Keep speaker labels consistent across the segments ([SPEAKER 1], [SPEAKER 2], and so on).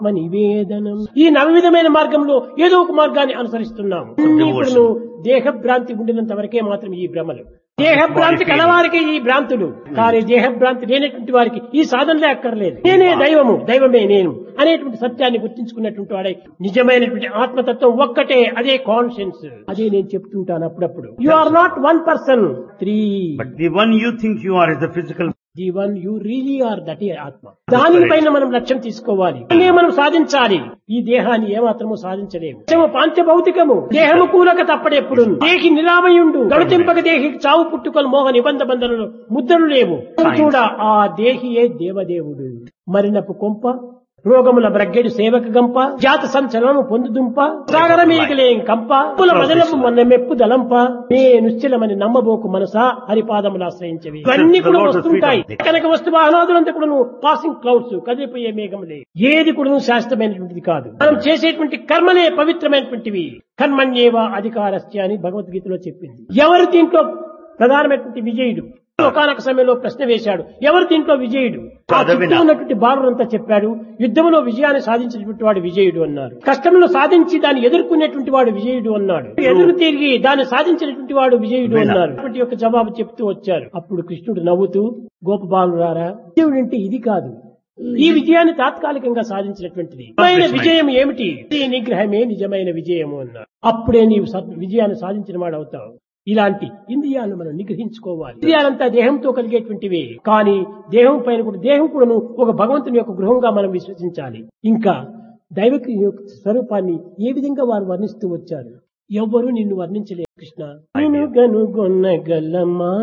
[SPEAKER 1] నివేదనం ఈ నవవిధమైన మార్గంలో ఏదో ఒక మార్గాన్ని అనుసరిస్తున్నాము ఇప్పుడు నువ్వు దేహభ్రాంతి ఉండినంత వరకే మాత్రం ఈ భ్రమలు దేహభ్రాంతి కలవారికి ఈ భ్రాంతులు కానీ దేహభ్రాంతి లేనటువంటి వారికి ఈ సాధనలే అక్కర్లేదు నేనే దైవము దైవమే నేను అనేటువంటి సత్యాన్ని గుర్తించుకున్నటువంటి వాడే నిజమైనటువంటి ఆత్మతత్వం ఒక్కటే అదే కాన్షియన్స్ అదే నేను చెప్తుంటాను అప్పుడప్పుడు you are not one person three
[SPEAKER 2] But the one you think you are is the physical.
[SPEAKER 1] The one you really are that ఆత్మ దానిపైన మనం లక్ష్యం తీసుకోవాలి దాన్నే మనం సాధించాలి ఈ దేహాన్ని ఏమాత్రము సాధించలేము దేహము పాంచభౌతికము దేహము కూలక తప్పడెప్పుడు దేహి నిరామయుండు గడుతింపక దేహి చావు పుట్టుకలు మోహ నిబంధ బంధనలు ముద్రలు లేవు చూడ ఆ దేహియే దేవదేవుడు మరినపు కొంప రోగముల బ్రగ్గెడు సేవక గంప జాత సంచలనము పొందుదుంప సాగర మీగలేం కంప పుల మదలపు మన మెప్పు దలంప నే నిశ్చలమని నమ్మబోకు మనసా హరిపాదములు ఆశ్రయించవి ఇవన్నీ కూడా వస్తుంటాయి కనుక వస్తు వాహనాదులంతా కూడా పాసింగ్ క్లౌడ్స్ కదిలిపోయే మేఘములే ఏది కూడా శాశ్వతమైనటువంటిది కాదు మనం చేసేటువంటి కర్మలే పవిత్రమైనటువంటివి కర్మణ్యేవ అధికారస్య అని భగవద్గీతలో చెప్పింది ఎవరు దీంట్లో ప్రధానమైనటువంటి విజయుడు ఒకనొక సమయంలో ప్రశ్న వేశాడు ఎవరు దీంట్లో విజయుడు ఆ చుట్టూ ఉన్నటువంటి బాలురంతా చెప్పాడు యుద్ధంలో విజయాన్ని సాధించినటువంటి వాడు విజయుడు అన్నారు కష్టంలో సాధించి దాన్ని ఎదుర్కొనేటువంటి వాడు విజయుడు అన్నాడు ఎదురు తిరిగి దాన్ని సాధించినటువంటి వాడు విజయుడు అన్నారు అటువంటి యొక్క జవాబు చెప్తూ వచ్చారు అప్పుడు కృష్ణుడు నవ్వుతూ గోపబాలు రారా విజయుడు అంటే ఇది కాదు ఈ విజయాన్ని తాత్కాలికంగా సాధించినటువంటిది నిజమైన విజయం ఏమిటి ఈ నిగ్రహమే నిజమైన విజయము అన్నారు అప్పుడే నీవు సత్- విజయాన్ని సాధించిన వాడు అవుతావు ఇలాంటి ఇంద్రియాలను మనం నిగ్రహించుకోవాలి ఇంద్రియాలంతా దేహంతో కలిగేటువంటివి కానీ దేహం పైన కూడా దేహం కూడాను ఒక భగవంతుని యొక్క గృహంగా మనం విశ్వసించాలి ఇంకా దైవక యొక్క స్వరూపాన్ని ఏ విధంగా వారు వర్ణిస్తూ వచ్చారు ఎవ్వరూ నిన్ను వర్ణించలేరు కృష్ణ నేను గనుగొన్నగలమా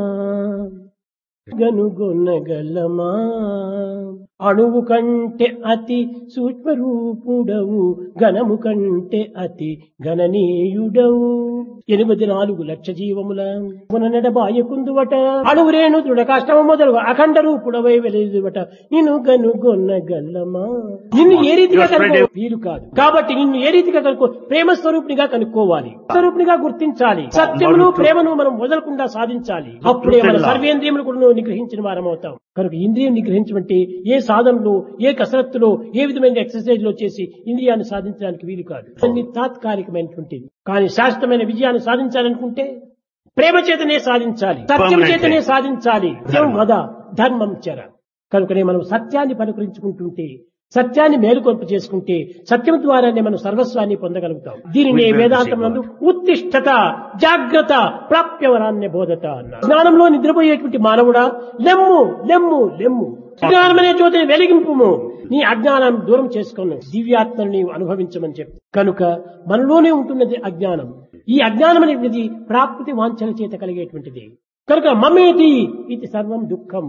[SPEAKER 1] గనుగొన్నగలమా అణువు కంటే అతి సూక్ష్మ రూపుడవు ఘనము కంటే అతి గణనీయుడవు ఎనిమిది నాలుగు లక్ష జీవముల పుననడబాయకుందువట అణువురేణు దృఢకాష్టము మొదలు అఖండ రూపుడవై వెలుదువట నిన్ను గనుగొన్నగలమా నిన్ను ఏ రీతిగా కనుక్కో వీలు కాదు కాబట్టి నిన్ను ఏ రీతిగా కనుక్కో ప్రేమ స్వరూపినిగా కనుక్కోవాలి స్వరూపినిగా గుర్తించాలి సత్యమును ప్రేమను మనం వదలకుండా సాధించాలి అప్పుడే మన సర్వేంద్రియములు కూడా నిగ్రహించిన వారం అవుతాం కనుక ఇంద్రియం నిగ్రహించమంటే ఏ సాధనలో ఏ కసరత్తులో ఏ విధమైన ఎక్సర్సైజ్ లో చేసి ఇంద్రియాన్ని సాధించడానికి వీలు కాదు అన్ని తాత్కాలికమైనటువంటిది కానీ శాశ్వతమైన విజయాన్ని సాధించాలనుకుంటే ప్రేమ చేతనే సాధించాలి సత్యం చేతనే సాధించాలి సత్యం వద ధర్మం చర కనుకనే మనం సత్యాన్ని పలుకరించుకుంటుంటే సత్యాన్ని మేలుకొల్పు చేసుకుంటే సత్యం ద్వారానే మనం సర్వస్వాన్ని పొందగలుగుతాం దీనిని వేదాంతం నందు ఉత్తిష్టత జాగ్రత్త ప్రాప్యవరాన్య బోధత అన్నారు జ్ఞానంలో నిద్రపోయేటువంటి మానవుడా లెమ్ము లెమ్ము లెమ్ము జ్ఞానమనే జ్యోతిని వెలిగింపుము నీ అజ్ఞానాన్ని దూరం చేసుకున్నావు దివ్యాత్మను నీవు అనుభవించమని చెప్పి కనుక మనలోనే ఉంటున్నది అజ్ఞానం ఈ అజ్ఞానం అనేటువంటిది ప్రాకృతి వాంఛల చేత కలిగేటువంటిది కనుక మమేతి ఇది సర్వం దుఃఖం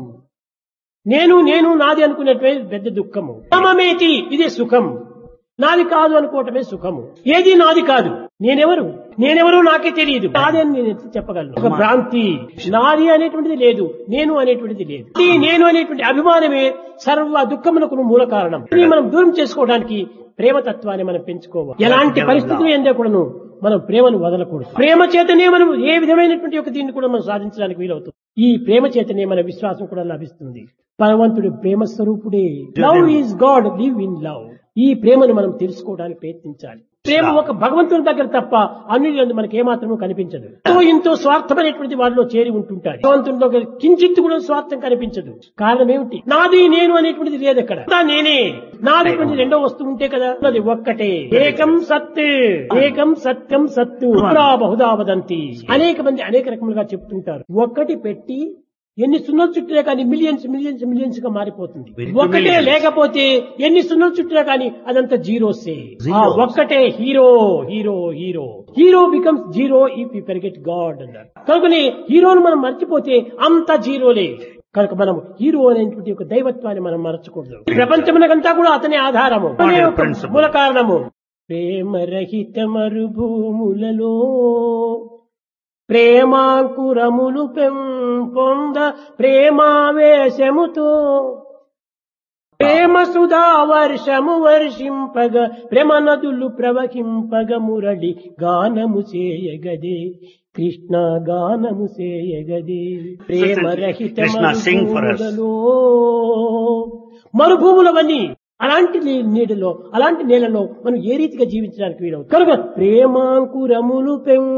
[SPEAKER 1] నేను నేను నాది అనుకునేటువంటి పెద్ద దుఃఖము మమేతి ఇదే సుఖం నాది కాదు అనుకోవటమే సుఖము ఏది నాది కాదు నేనెవరు నేనెవరు నాకే తెలియదు నాది అని నేను ఎట్లా చెప్పగలను ఒక భ్రాంతి నాది అనేటువంటిది లేదు నేను అనేటువంటిది లేదు ఈ నేను అనేటువంటి అభిమానమే సర్వ దుఃఖమునకు మూల కారణం దీన్ని మనం దూరం చేసుకోవడానికి ప్రేమతత్వాన్ని మనం పెంచుకోవాలి ఎలాంటి పరిస్థితులు ఎందే కూడాను మనం ప్రేమను వదలకూడదు ప్రేమ చేతనే మనం ఏ విధమైనటువంటి ఒక దీన్ని కూడా మనం సాధించడానికి వీలవుతుంది ఈ ప్రేమ చేతనే మన విశ్వాసం కూడా లభిస్తుంది భగవంతుడు ప్రేమ స్వరూపుడే love is God live in love ఈ ప్రేమను మనం తెలుసుకోవడానికి ప్రయత్నించాలి ప్రేమ ఒక భగవంతుని దగ్గర తప్ప అన్నిటి మనకి ఏమాత్రమూ కనిపించదు ఎంతో ఎంతో స్వార్థమైనటువంటి వారిలో చేరి ఉంటుంటారు భగవంతునిలో కించిత్తు కూడా స్వార్థం కనిపించదు కారణం ఏమిటి నాది నేను అనేటువంటిది లేదు అక్కడ అంతా నేనే నాది రెండో వస్తువు ఉంటే కదా అది ఒక్కటే ఏకం సత్ ఏకం సత్యం సత్తు పురా బహుదా వదంతి అనేక మంది అనేక రకములుగా చెప్తుంటారు ఒక్కటి పెట్టి ఎన్ని సున్నలు చుట్టినా కానీ మిలియన్స్ మిలియన్స్ మిలియన్స్ గా మారిపోతుంది
[SPEAKER 2] Very two
[SPEAKER 1] ఒక్కటే
[SPEAKER 2] millions.
[SPEAKER 1] లేకపోతే ఎన్ని సున్నలు చుట్టినా కానీ అదంతా జీరోసే ఆ
[SPEAKER 2] Zeros.
[SPEAKER 1] ఒక్కటే hero hero hero hero becomes zero if you forget God అన్నారు కనుకని హీరోను మనం మర్చిపోతే అంత జీరోలే కనుక మనం హీరో అనేటువంటి ఒక దైవత్వాన్ని మనం మరచకూడదు ప్రపంచమునకంతా కూడా అతని ఆధారము అతనే ఒక
[SPEAKER 2] principle.
[SPEAKER 1] మూల కారణము ప్రేమరహిత మరుభూములలో ప్రేమాంకురములు పెంపొంద ప్రేమావేశముతో ప్రేమ సుధా వర్షము వర్షింపగ ప్రేమ నదులు ప్రవహింపగ మురళి గానము చేయగదే కృష్ణ గానము చేయగదే ప్రేమ రహిత
[SPEAKER 2] Krishna, sing for us.
[SPEAKER 1] మరుభూములలో మరుభూములవన్నీ అలాంటి నీ- నీడలో అలాంటి నేలలో మనం ఏ రీతిగా జీవించడానికి వీలవుతుంది కనుక ప్రేమాంకురములు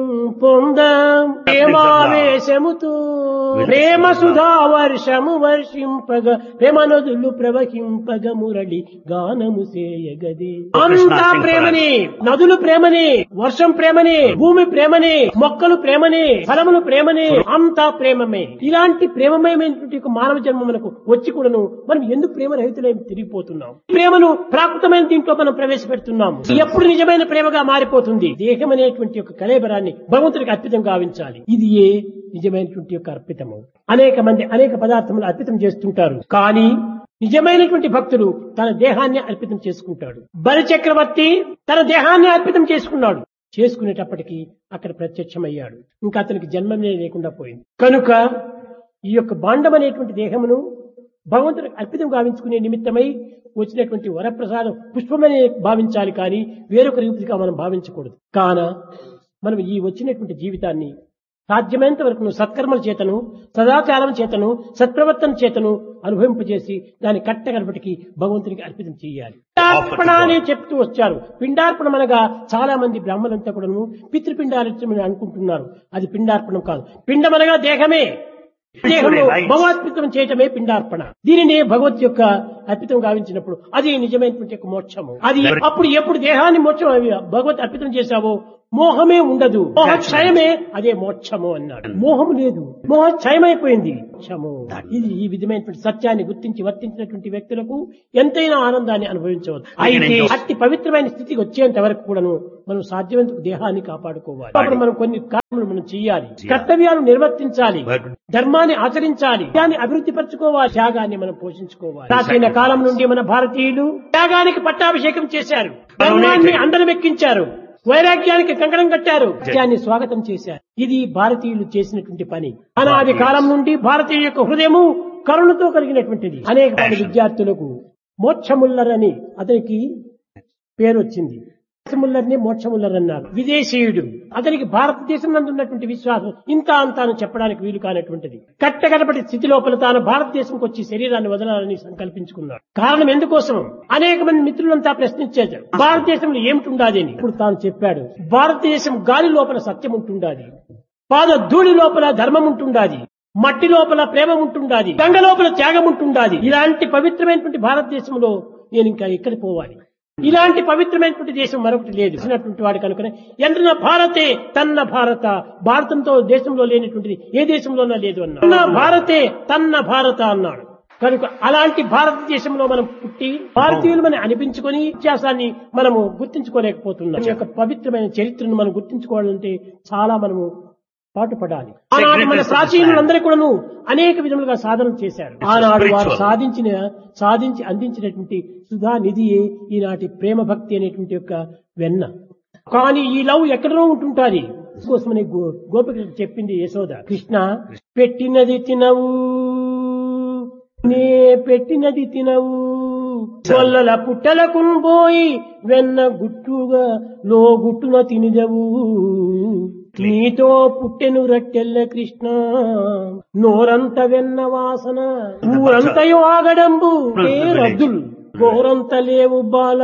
[SPEAKER 1] పెంపొందాం ప్రేమావేశముతో ప్రేమ సుధా వర్షము వర్షింపగ ప్రేమ నదులు ప్రవహింపగ మురళి గానము సేయగదే అంతా ప్రేమనే నదులు ప్రేమనే వర్షం ప్రేమనే భూమి ప్రేమనే మొక్కలు ప్రేమనే ఫలములు ప్రేమనే అంతా ప్రేమమే ఇలాంటి ప్రేమమయమైనటువంటి ఒక మానవ జన్మ మనకు వచ్చి కూడాను మనం ఎందుకు ప్రేమ రహితులై తిరిగిపోతున్నాం ప్రేమను ప్రాకృతమైన దీంట్లో మనం ప్రవేశపెడుతున్నాము ఎప్పుడు నిజమైన ప్రేమగా మారిపోతుంది దేహం అనేటువంటి ఒక కలేబరాన్ని భగవంతుడికి అర్పితం గావించాలి ఇది ఏ నిజమైనటువంటి యొక్క అర్పితము అనేక మంది అనేక పదార్థములు అర్పితం చేస్తుంటారు కానీ నిజమైనటువంటి భక్తుడు తన దేహాన్ని అర్పితం చేసుకుంటాడు బలి చక్రవర్తి తన దేహాన్ని అర్పితం చేసుకున్నాడు చేసుకునేటప్పటికీ అక్కడ ప్రత్యక్షమయ్యాడు ఇంకా అతనికి జన్మమే లేకుండా పోయింది కనుక ఈ యొక్క బాండం అనేటువంటి దేహమును భగవంతుడికి అర్పితం గావించుకునే నిమిత్తమై వచ్చినటువంటి వరప్రసాదం పుష్పమనే భావించాలి కానీ వేరొక రీతిగా మనం భావించకూడదు కాన మనం ఈ వచ్చినటువంటి జీవితాన్ని సాధ్యమైనంత వరకు సత్కర్మల చేతను సదాచారం చేతను సత్ప్రవర్తన చేతను అనుభవింపజేసి దాన్ని కట్టగలపటికి భగవంతునికి అర్పితం చేయాలి పిండార్పణ అని చెప్తూ వచ్చారు పిండార్పణం అనగా చాలా మంది బ్రాహ్మణులంతా కూడాను పితృపిండార్పణ అనుకుంటున్నారు అది పిండార్పణం కాదు పిండం అనగా దేహమే దేహంలో భగవత్పితం చేయటమే పిండార్పణ దీనినే భగవత్ యొక్క అర్పితం గావించినప్పుడు అది నిజమైనటువంటి యొక్క మోక్షము అది అప్పుడు ఎప్పుడు దేహాన్ని మోక్షం అవి భగవత్ అర్పితం చేశావో మోహమే ఉండదు మోహక్షయమే అదే మోక్షము అన్నాడు మోహం లేదు మోహక్షయమైపోయింది మోక్షము ఇది ఈ విధమైనటువంటి సత్యాన్ని గుర్తించి వర్తించినటువంటి వ్యక్తులకు ఎంతైనా ఆనందాన్ని అనుభవించవచ్చు అయితే అట్టి పవిత్రమైన స్థితికి వచ్చేంత వరకు కూడాను మనం సాధ్యమైనంత దేహాన్ని కాపాడుకోవాలి అప్పుడు మనం కొన్ని కార్యములు మనం చేయాలి కర్తవ్యాలు నిర్వర్తించాలి ధర్మాన్ని ఆచరించాలి దాన్ని అభివృద్ధి పరచుకోవాలి త్యాగాన్ని మనం పోషించుకోవాలి ప్రాచీన కాలం నుండి మన భారతీయులు త్యాగానికి పట్టాభిషేకం చేశారు ధర్మాన్ని అందరమెక్కించారు వైరాగ్యానికి కంకణం కట్టారు సత్యాన్ని స్వాగతం చేశారు ఇది భారతీయులు చేసినటువంటి పని అనాది కాలం నుండి భారతీయ యొక్క హృదయము కరుణతో కలిగినటువంటిది అనేక మంది విద్యార్థులకు మోక్షముల్లరని అతనికి పేరు వచ్చింది మోక్షముల్లర్ని మోక్షముల్లర్ అన్నారు విదేశీయుడు అతనికి భారతదేశం నందు ఉన్నటువంటి విశ్వాసం ఇంత అంత అని చెప్పడానికి వీలు కానటువంటిది కట్టగడపటి స్థితి లోపల తాను భారతదేశంకి వచ్చి శరీరాన్ని వదలాలని సంకల్పించుకున్నాడు కారణం ఎందుకోసం అనేక మంది మిత్రులంతా ప్రశ్నించారు భారతదేశంలో ఏమిటి ఉండాలి అని ఇప్పుడు తాను చెప్పాడు భారతదేశం గాలి లోపల సత్యం ఉంటుండాలి పాద ధూళి లోపల ధర్మం ఉంటుండాలి మట్టి లోపల ప్రేమ ఉంటుండాలి గంగ లోపల త్యాగం ఉంటుండాలి ఇలాంటి పవిత్రమైనటువంటి భారతదేశంలో నేను ఇంకా ఎక్కడ పోవాలి ఇలాంటి పవిత్రమైనటువంటి దేశం మరొకటి లేదు ఇచ్చినటువంటి వాడు కనుక ఎండ్రన భారతే తన్న భారత భారతంతో దేశంలో లేనటువంటిది ఏ దేశంలోనా లేదు అన్నాడు తన్న భారతే తన్న భారత అన్నాడు కనుక అలాంటి భారతదేశంలో మనం పుట్టి భారతీయులమని అనిపించుకొని వ్యత్యాసాన్ని మనము గుర్తించుకోలేకపోతున్నాం ఈ యొక్క పవిత్రమైన చరిత్రను మనం గుర్తించుకోవాలంటే చాలా మనము పాటుపడాలి ఆనాడు మన ప్రాచీనులందరూ కూడాను అనేక విధములుగా సాధనలు చేశారు ఆనాడు వారు సాధించిన సాధించి అందించినటువంటి సుధా నిధియే ఈనాటి ప్రేమ భక్తి అనేటువంటి యొక్క వెన్న కానీ ఈ లవ్ ఎక్కడో ఉంటుంటాది కోసమని గో గోపికలకు చెప్పింది యశోద కృష్ణ పెట్టినది తినవు నే పెట్టినది తినవు కొల్లల పుట్టలకు పోయి వెన్న గుట్టుగా లో గుట్టున తినిదవు నీతో పుట్టెను రట్టెల్ల కృష్ణ నోరంత వెన్న వాసన ఊరంతయో ఆగడంబు ఏ రద్దులు గోరంత లేవు బాల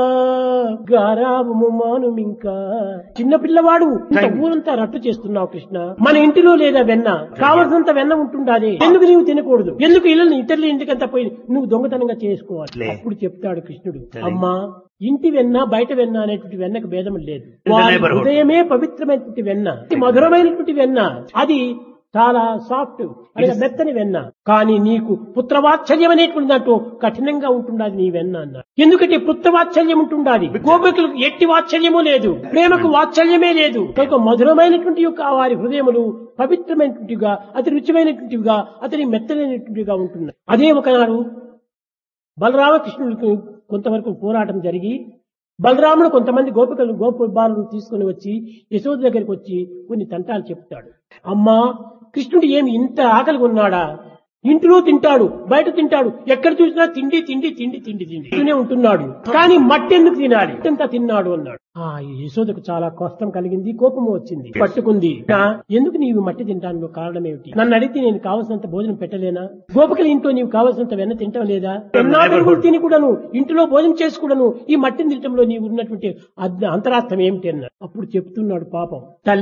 [SPEAKER 1] గారాబు మానుమింకా చిన్న పిల్లవాడు ఇంత ఊరంతా రట్టు చేస్తున్నావు కృష్ణ మన ఇంటిలో లేదా వెన్న కావలసినంత వెన్న ఉంటుండాలి ఎందుకు నీవు తినకూడదు ఎందుకు ఇళ్ళని ఇతరుల ఇంటికంతా పోయి నువ్వు దొంగతనంగా చేసుకోవాలి అప్పుడు చెప్తాడు కృష్ణుడు అమ్మా ఇంటి వెన్న బయట వెన్న అనేటువంటి వెన్నకు భేదం లేదు వారి హృదయమే పవిత్రమైనటువంటి వెన్న ఇది మధురమైనటువంటి వెన్న అది చాలా సాఫ్ట్ అనగా మెత్తని వెన్న కానీ నీకు పుత్రవాత్సల్యం అనేటువంటి దాంట్లో కఠినంగా ఉంటుండాలి నీ వెన్న అన్న ఎందుకంటే పుత్రవాత్సల్యం ఉంటుండాలి గోపికలకు ఎట్టి వాత్సల్యము లేదు ప్రేమకు వాత్సల్యమే లేదు కనుక మధురమైనటువంటి యొక్క వారి హృదయములు పవిత్రమైనటువంటివిగా అతి రుచిమైనటువంటివిగా అతని మెత్తనైనటువంటివిగా ఉంటున్నాయి అదే ఒకనాడు బలరామకృష్ణుడికి కొంతవరకు పోరాటం జరిగి బలరాముడు కొంతమంది గోపికలు గోపు బాలను తీసుకుని వచ్చి యశోద దగ్గరికి వచ్చి కొన్ని తంటాలు చెప్తాడు అమ్మా కృష్ణుడు ఏమి ఇంత ఆకలిగా ఉన్నాడా ఇంటిలో తింటాడు బయట తింటాడు ఎక్కడ చూసినా తిండి తిండి తిండి తిండి తిండి తినే ఉంటున్నాడు కానీ మట్టి ఎందుకు తినాలి ఎంత తిన్నాడు అన్నాడు ఆ యశోదకు చాలా కష్టం కలిగింది కోపం వచ్చింది పట్టుకుంది "నా, ఎందుకు నీవు మట్టి తింటాను కారణం ఏమిటి నన్ను అడిగితే నేను కావలసినంత భోజనం పెట్టలేనా గోపకల ఇంట్లో నీవు కావలసినంత వెన్న తింటాం లేదా ఎన్నాడు తిని కూడాను ఇంటిలో భోజనం చేసి కూడాను ఈ మట్టిని తినటంలో నీవు ఉన్నటువంటి అద్- అంతరార్థం ఏమిటి అన్నాడు అప్పుడు చెప్తున్నాడు పాపం తల్లి